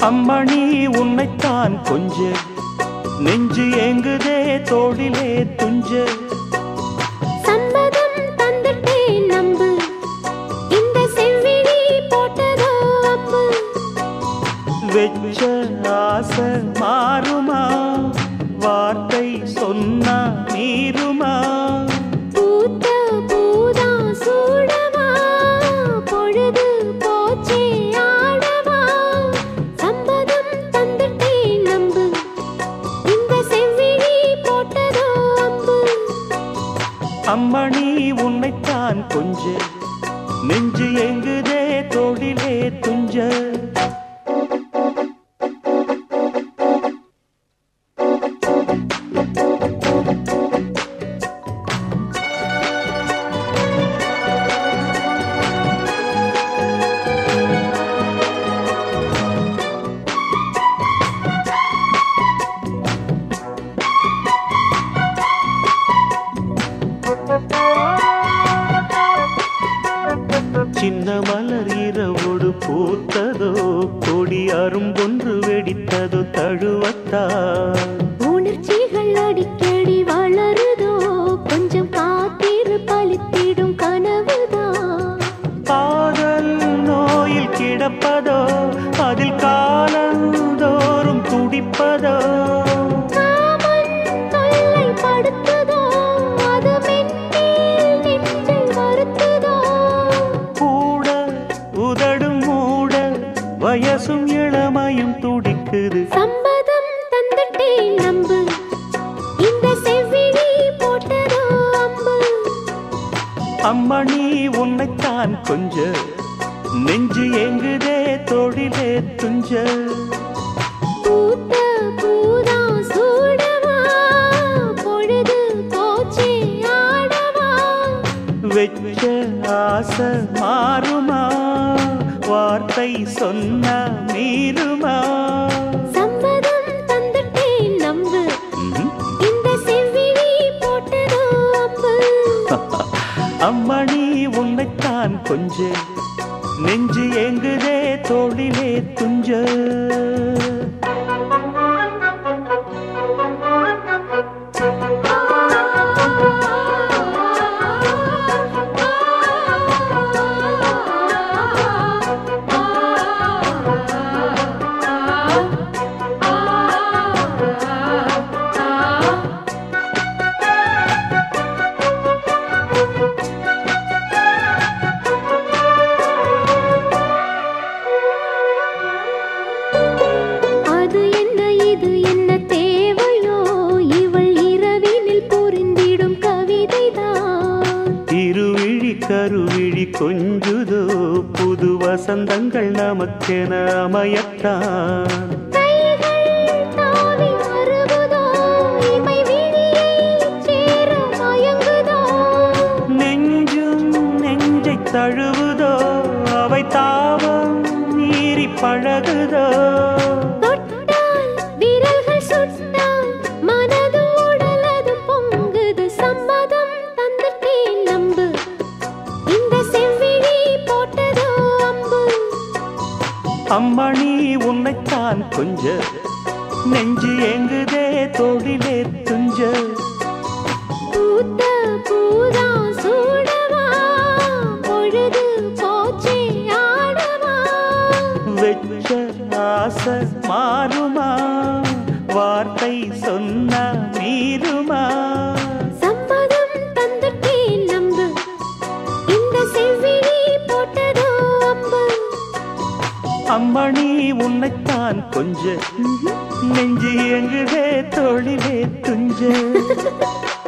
அம்மணி உன்னைத்தான் கொஞ்ச நெஞ்சு ஏங்குதே தோளிலே துஞ்ச சம்மதம் தந்துட்டேன் நம்பு இந்த செவ்விழி போட்டதோ அம்பு வெச்ச ஆசை மாறுமா வார்த்தை சொன்னா மீறுமா பூத்த பூதா சூடவா பொழுது போச்சே ஆடவா சம்மதம் தந்துட்டேன் நம்பு இந்த செவ்விழி போட்டதோ அம்பு அம்மணி உன்னைத்தான் கொஞ்ச நெஞ்சு எங்குதே தோளிலே துஞ்ச சின்ன மலர் இரவோடு பூத்ததோ கொடி அரும்பொன்று வெடித்ததோ தழுவத்தா உணர்ச்சிகள் அடிக்கடி வளருதோ கொஞ்சம் காத்திரு பலித்திடும் கனவுதான் காதல் நோயில் கிடப்பதோ அதில் காலந்தோறும் துடிப்பதோ காமன் தொல்லை படுத்துதோ அது மென்மேல் நெஞ்சை வருத்துதோ கூட உதடும் மூட வயசும் இளமையும் துடிக்குது சம்மதம் தந்துட்டேன் நம்பு இந்த செவ்விழி போட்டதோ அம்பு அம்மணி உன்னைத்தான் கொஞ்ச நெஞ்சு எங்குதே தொழிலே துஞ்ச பூத்த பூதா சூடவா பொழுது போச்சே ஆடவா வெச்ச ஆசை மாறுமா வார்த்தை சொன்ன மீறுமா சம்மதம் தந்துட்டேன் நம்பு ம்ஹும். இந்த செவ்விழி போட்டதோ அம்பு அம்மணி உன்னைத்தான் கொஞ்ச நெஞ்சு எங்குதே தோளிலே துஞ்ச அது என்ன இது என்ன தேவையோ இவள் இரவினில் புரிந்திடும் கவிதைதான் திருவிழி கருவிழி கொஞ்சுதோ புது வசந்தங்கள் நமக்கென அமையத்தான் கைகள் தாவி வருவதோ இமை விழியைச் சேர மயங்குதோ நெஞ்சும் நெஞ்சை தழுவுதோ அவை தாவம் மீறி பழகுதோ தொட்டால் விரல்கள் சுட்டால் மனது உடலது பொங்குது சம்மதம் தந்துட்டேன் நம்பு இந்த செவ்விழி போட்டதோ அம்பு அம்மணி உன்னைத்தான் கொஞ்ச நெஞ்சு எங்குதே தொழிலே துஞ்ச பூத்த பூதா சூடவா பொழுது போச்சே ஆடவா வெச்ச ஆசை மாறுமா வார்த்தை சொன்ன மீறுமா சம்மதம் தந்துட்டேன் நம்பு இந்த செவ்விழி போட்டதோ அம்பு அம்மணி உன்னைத்தான் கொஞ்ச நெஞ்சு எங்குதே தொழிலே துஞ்ச